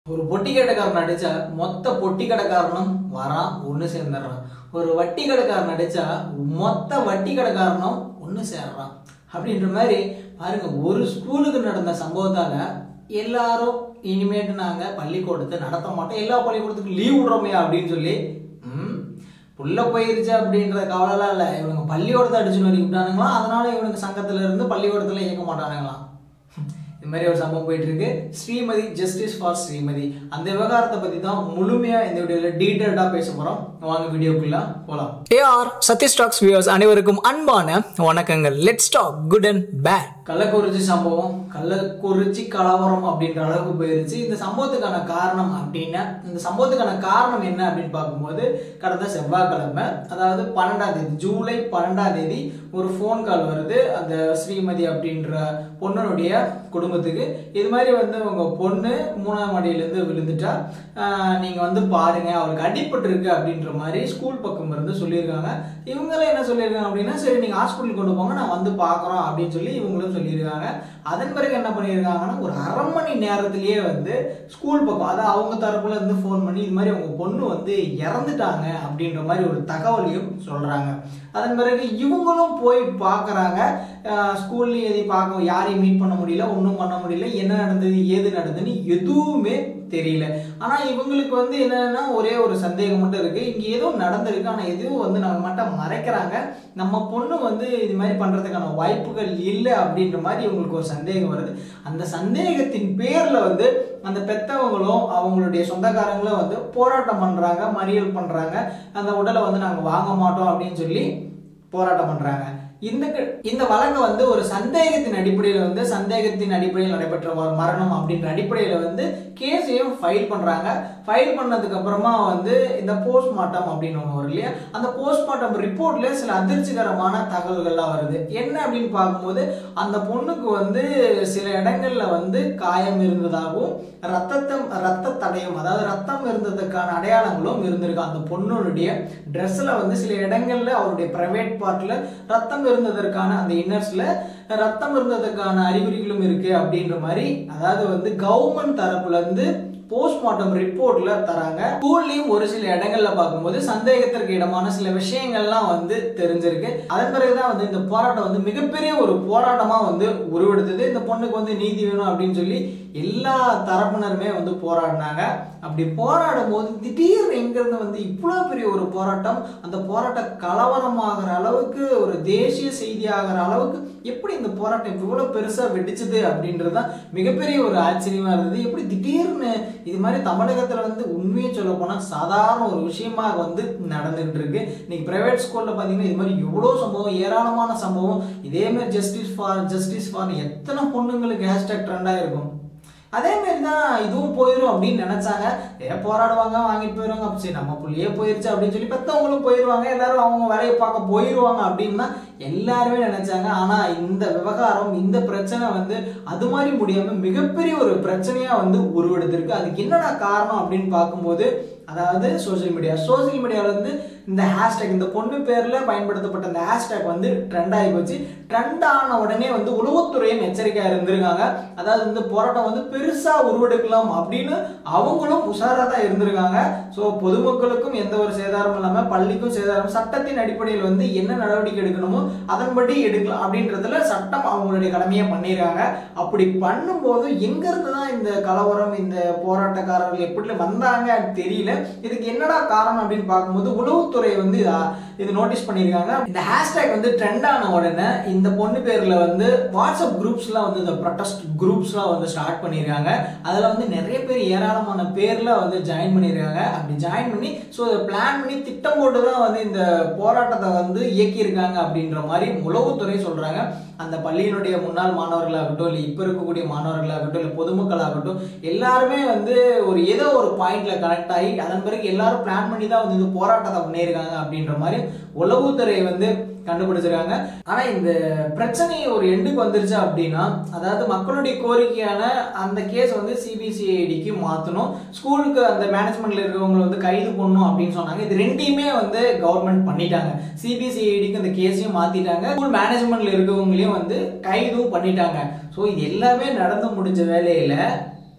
ஒரு பொட்டி கடைக்காரன் அடிச்சா மொத்த பொட்டி கடைக்காரனும் வரான் ஒன்று சேர்ந்துடுறான் ஒரு வட்டி கடைக்காரன் அடிச்சா மொத்த வட்டி கடைக்காரனும் ஒன்று சேர்றான் அப்படின்ற மாதிரி பாருங்க ஒரு ஸ்கூலுக்கு நடந்த சம்பவத்தால எல்லாரும் இனிமேட்டு நாங்கள் பள்ளிக்கூடத்தை நடத்த மாட்டோம் எல்லா பள்ளிக்கூடத்துக்கும் லீவ் விடுறோமே அப்படின்னு சொல்லி ம் புள்ள போயிருச்சு அப்படின்ற கவலைலாம் இல்லை இவனுங்க பள்ளிக்கூடத்தை அடிச்சுன்னு வரைக்கும் விட்டானுங்களா அதனால இவனுக்கு சங்கத்துல இருந்து பள்ளிக்கூடத்துல இயக்க மாட்டானுங்களாம் இது மாதிரி ஒரு சம்பவம் போயிட்டு இருக்கு ஸ்ரீமதி ஜஸ்டிஸ் ஃபார் ஸ்ரீமதி அந்த விவகாரத்தை பத்தி தான் முழுமையா இந்த வீடியோல டீடைல்டா பேச போறோம் வாங்க வீடியோக்குள்ள போலாம் ஏஆர் சதீஷ் டாக்ஸ் வியூவர்ஸ் அனைவருக்கும் அன்பான வணக்கங்கள் let's talk good and bad Kallakurichi சம்பவம் கள்ளக்குறிச்சி கலவரம் அப்படின்ற அளவுக்கு போயிருச்சு இந்த சம்பவத்துக்கான காரணம் அப்படின்னா இந்த சம்பவத்துக்கான காரணம் என்ன அப்படின்னு பார்க்கும்போது கடந்த செவ்வாய்க்கிழமை அதாவது பன்னெண்டாம் தேதி ஜூலை பன்னெண்டாம் தேதி ஒரு ஃபோன் கால் வருது அந்த ஸ்ரீமதி அப்படின்ற பொண்ணுடைய குடும்பத்துக்கு இது மாதிரி வந்து உங்க பொண்ணு மூணாம் மாடியிலேருந்து விழுந்துட்டா ஆஹ் நீங்க வந்து பாருங்க அவளுக்கு அடிபட்டு இருக்கு அப்படின்ற மாதிரி ஸ்கூல் பக்கம் இருந்து சொல்லியிருக்காங்க இவங்களும் என்ன சொல்லியிருக்காங்க அப்படின்னா சரி நீங்க ஹாஸ்பிட்டல் கொண்டு போங்க நான் வந்து பார்க்குறோம் அப்படின்னு சொல்லி இவங்களும் சொல்லியிருக்காங்க அதன் பிறகு என்ன பண்ணியிருக்காங்கன்னா ஒரு அரை மணி நேரத்திலேயே வந்து ஸ்கூல் பக்கம் அதாவது அவங்க தரப்புல இருந்து ஃபோன் பண்ணி இது மாதிரி உங்க பொண்ணு வந்து இறந்துட்டாங்க அப்படின்ற மாதிரி ஒரு தகவலையும் சொல்றாங்க அதன் பிறகு இவங்களும் போய் பார்க்குறாங்க ஸ்கூல்லையும் எதையும் பார்க்க யாரையும் மீட் பண்ண முடியல ஒன்றும் பண்ண முடியல என்ன நடந்தது ஏது நடந்ததுன்னு எதுவுமே தெரியல ஆனால் இவங்களுக்கு வந்து என்னன்னா ஒரே ஒரு சந்தேகம் மட்டும் இருக்கு இங்கே ஏதோ நடந்திருக்கு ஆனால் எதுவும் வந்து நம்ம மட்டும் மறைக்கிறாங்க நம்ம பொண்ணு வந்து இது மாதிரி பண்ணுறதுக்கான வாய்ப்புகள் இல்லை அப்படின்ற மாதிரி இவங்களுக்கு ஒரு சந்தேகம் வருது அந்த சந்தேகத்தின் பேரில் வந்து அந்த பெத்தவங்களும் அவங்களுடைய சொந்தக்காரங்களும் வந்து போராட்டம் பண்ணுறாங்க மறியல் பண்ணுறாங்க அந்த உடலை வந்து நாங்கள் வாங்க மாட்டோம் அப்படின்னு சொல்லி போராட்டம் பண்ணுறாங்க இந்த க- இந்த வழக்கு வந்து ஒரு சந்தேகத்தின் அடிப்படையில் வந்து சந்தேகத்தின் அடிப்படையில் நடைபெற்ற ஒரு மரணம் அப்படின்ற அடிப்படையில் வந்து கேஸையும் ஃபைல் பண்ணுறாங்க ஃபைல் பண்ணதுக்கு அப்புறமா வந்து இந்த போஸ்ட்மார்ட்டம் அப்படின்னு ஒன்று வரும் இல்லையா அந்த போஸ்ட்மார்ட்டம் ரிப்போர்ட்ல சில அதிர்ச்சிகரமான தகவல்கள்லாம் வருது என்ன அப்படின்னு பார்க்கும்போது அந்த பொண்ணுக்கு வந்து சில இடங்கள்ல வந்து காயம் இருந்ததாகவும் ரத்தத்தம் ரத்த தடயம் அதாவது ரத்தம் இருந்ததுக்கான அடையாளங்களும் இருந்திருக்கு அந்த பொண்ணுடைய ட்ரெஸ்ஸில் வந்து சில இடங்கள்ல அவருடைய பிரைவேட் பார்ட்ல ரத்தம் இருந்ததற்கான அந்த இன்னர்ஸ்ல ரத்தம் இருந்ததுக்கான அறிகுறிகளும் இருக்கு அப்படின்ற மாதிரி அதாவது வந்து கவர்மெண்ட் தரப்புல இருந்து போஸ்ட்மார்ட்டம் ரிப்போர்ட்ல தராங்க ஸ்கூல்லையும் ஒரு சில இடங்கள்ல பார்க்கும்போது சந்தேகத்திற்கு இடமான சில விஷயங்கள்லாம் வந்து தெரிஞ்சிருக்கு அதன் பிறகுதான் வந்து இந்த போராட்டம் வந்து மிகப்பெரிய ஒரு போராட்டமா வந்து உருவெடுத்தது இந்த பொண்ணுக்கு வந்து நீதி வேணும் அப்படின்னு சொல்லி எல்லா தரப்பினருமே வந்து போராடினாங்க அப்படி போராடும் போது திடீர்னு எங்கிருந்து வந்து இவ்வளோ பெரிய ஒரு போராட்டம் அந்த போராட்டம் கலவரமாகிற அளவுக்கு ஒரு தேசிய செய்தி ஆகிற அளவுக்கு எப்படி இந்த போராட்டம் இவ்வளோ பெருசாக வெடிச்சது அப்படின்றது தான் மிகப்பெரிய ஒரு ஆச்சரியமா இருந்தது எப்படி திடீர்னு இது மாதிரி தமிழகத்தில் வந்து உண்மையை சொல்ல போனால் சாதாரண ஒரு விஷயமா வந்து நடந்துகிட்டு இருக்கு இன்னைக்கு பிரைவேட் ஸ்கூலில் பார்த்தீங்கன்னா இது மாதிரி எவ்வளோ சம்பவம் ஏராளமான சம்பவம் இதே மாதிரி ஜஸ்டிஸ் ஃபார் ஜஸ்டிஸ் ஃபார் எத்தனை பொண்ணுங்களுக்கு ஹேஷ்டேக் ட்ரெண்டாக இருக்கும் அதே மாதிரி தான் இதுவும் போயிடும் அப்படின்னு நினைச்சாங்க ஏ போராடுவாங்க வாங்கிட்டு போயிடுவாங்க அப்ப சரி நம்ம புள்ளியே போயிருச்சு அப்படின்னு சொல்லி பெத்தவங்களும் போயிடுவாங்க எல்லாரும் அவங்க வேலையை பார்க்க போயிடுவாங்க அப்படின்னு தான் எல்லாருமே நினைச்சாங்க ஆனா இந்த விவகாரம் இந்த பிரச்சனை வந்து அது மாதிரி முடியாம மிகப்பெரிய ஒரு பிரச்சனையா வந்து உருவெடுத்திருக்கு அதுக்கு என்னடா காரணம் அப்படின்னு பார்க்கும்போது அதாவது சோஷியல் மீடியா சோஷியல் மீடியாவில் வந்து இந்த ஹேஷ்டேக் இந்த பொண்ணு பேரில் பயன்படுத்தப்பட்ட இந்த ஹேஷ்டேக் வந்து ட்ரெண்ட் ஆகி போச்சு ட்ரெண்ட் ஆன உடனே வந்து உளவுத்துறையும் எச்சரிக்கையாக இருந்திருக்காங்க அதாவது இந்த போராட்டம் வந்து பெருசாக உருவெடுக்கலாம் அப்படின்னு அவங்களும் உஷாராக தான் இருந்திருக்காங்க ஸோ பொதுமக்களுக்கும் எந்த ஒரு சேதாரமும் இல்லாமல் பள்ளிக்கும் சேதாரம் சட்டத்தின் அடிப்படையில் வந்து என்ன நடவடிக்கை எடுக்கணுமோ அதன்படி எடுக்கலாம் அப்படின்றதுல சட்டம் அவங்களுடைய கடமையை பண்ணிடுறாங்க அப்படி பண்ணும்போது எங்கிருந்து தான் இந்த கலவரம் இந்த போராட்டக்காரர்கள் எப்படி வந்தாங்க தெரியல இதுக்கு என்னடா காரணம் அப்படின்னு பார்க்கும்போது உளவுத்துறை வந்து இதா- இது நோட்டீஸ் பண்ணியிருக்காங்க இந்த ஹேஷ்டேக் வந்து ட்ரெண்ட் ஆன உடனே இந்த பொண்ணு பேர்ல வந்து வாட்ஸ்அப் குரூப்ஸ்லாம் வந்து இந்த ப்ரொட்டஸ்ட் குரூப்ஸ்லாம் வந்து ஸ்டார்ட் பண்ணியிருக்காங்க அதில் வந்து நிறைய பேர் ஏராளமான பேர்ல வந்து ஜாயின் பண்ணியிருக்காங்க அப்படி ஜாயின் பண்ணி ஸோ இதை பிளான் பண்ணி திட்டம் போட்டு தான் வந்து இந்த போராட்டத்தை வந்து இயக்கியிருக்காங்க அப்படின்ற மாதிரி உளவுத்துறை சொல்றாங்க அந்த பள்ளியினுடைய முன்னாள் மாணவர்களாகட்டும் இல்லை இப்போ இருக்கக்கூடிய மாணவர்களாகட்டும் இல்லை பொதுமக்களாகட்டும் எல்லாருமே வந்து ஒரு ஏதோ ஒரு பாயிண்ட்ல கனெக்ட் ஆகி அதன் பிறகு எல்லாரும் பிளான் பண்ணி தான் வந்து இந்த போராட்டத்தை பண்ணியிருக்காங்க அப்படின்ற மாதிரி உளவுத்துறை வந்து கண்டுபிடிச்சிருக்காங்க ஆனா இந்த பிரச்சனை ஒரு எண்டுக்கு வந்துருச்சு அப்படின்னா அதாவது மக்களுடைய கோரிக்கையான அந்த கேஸ் வந்து சிபிசிஐடிக்கு மாத்தணும் ஸ்கூலுக்கு அந்த மேனேஜ்மெண்ட்ல இருக்கவங்க வந்து கைது பண்ணணும் அப்படின்னு சொன்னாங்க இது ரெண்டையுமே வந்து கவர்மெண்ட் பண்ணிட்டாங்க சிபிசிஐடிக்கு அந்த கேஸையும் மாத்திட்டாங்க ஸ்கூல் மேனேஜ்மெண்ட்ல இருக்கவங்களையும் வந்து கைதும் பண்ணிட்டாங்க ஸோ இது எல்லாமே நடந்து முடிஞ்ச வேலையில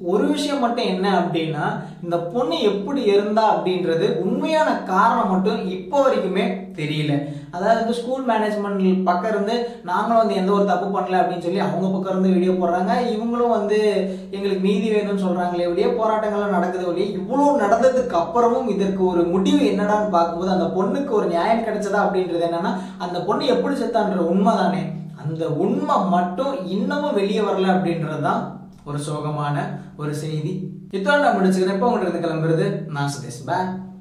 ஒரு விஷயம் மட்டும் என்ன அப்படின்னா இந்த பொண்ணு எப்படி இருந்தா அப்படின்றது உண்மையான காரணம் மட்டும் இப்போ வரைக்குமே தெரியல அதாவது வந்து ஸ்கூல் மேனேஜ்மெண்ட் பக்கம் இருந்து நாங்களும் வந்து எந்த ஒரு தப்பு பண்ணல அப்படின்னு சொல்லி அவங்க பக்கம் இருந்து வீடியோ போடுறாங்க இவங்களும் வந்து எங்களுக்கு நீதி வேணும்னு சொல்றாங்களே வெளியே போராட்டங்கள்லாம் நடக்குது வெளியே இவ்வளோ நடந்ததுக்கு அப்புறமும் இதற்கு ஒரு முடிவு என்னடான்னு பார்க்கும்போது அந்த பொண்ணுக்கு ஒரு நியாயம் கிடைச்சதா அப்படின்றது என்னன்னா அந்த பொண்ணு எப்படி செத்தான்ற உண்மை தானே அந்த உண்மை மட்டும் இன்னமும் வெளியே வரல அப்படின்றது தான் ஒரு சோகமான ஒரு செய்தி இத்தோட நான் முடிச்சுக்கிறேன் இப்போ உங்கள்கிட்ட கிளம்புறது நான் சுதேஷ் பே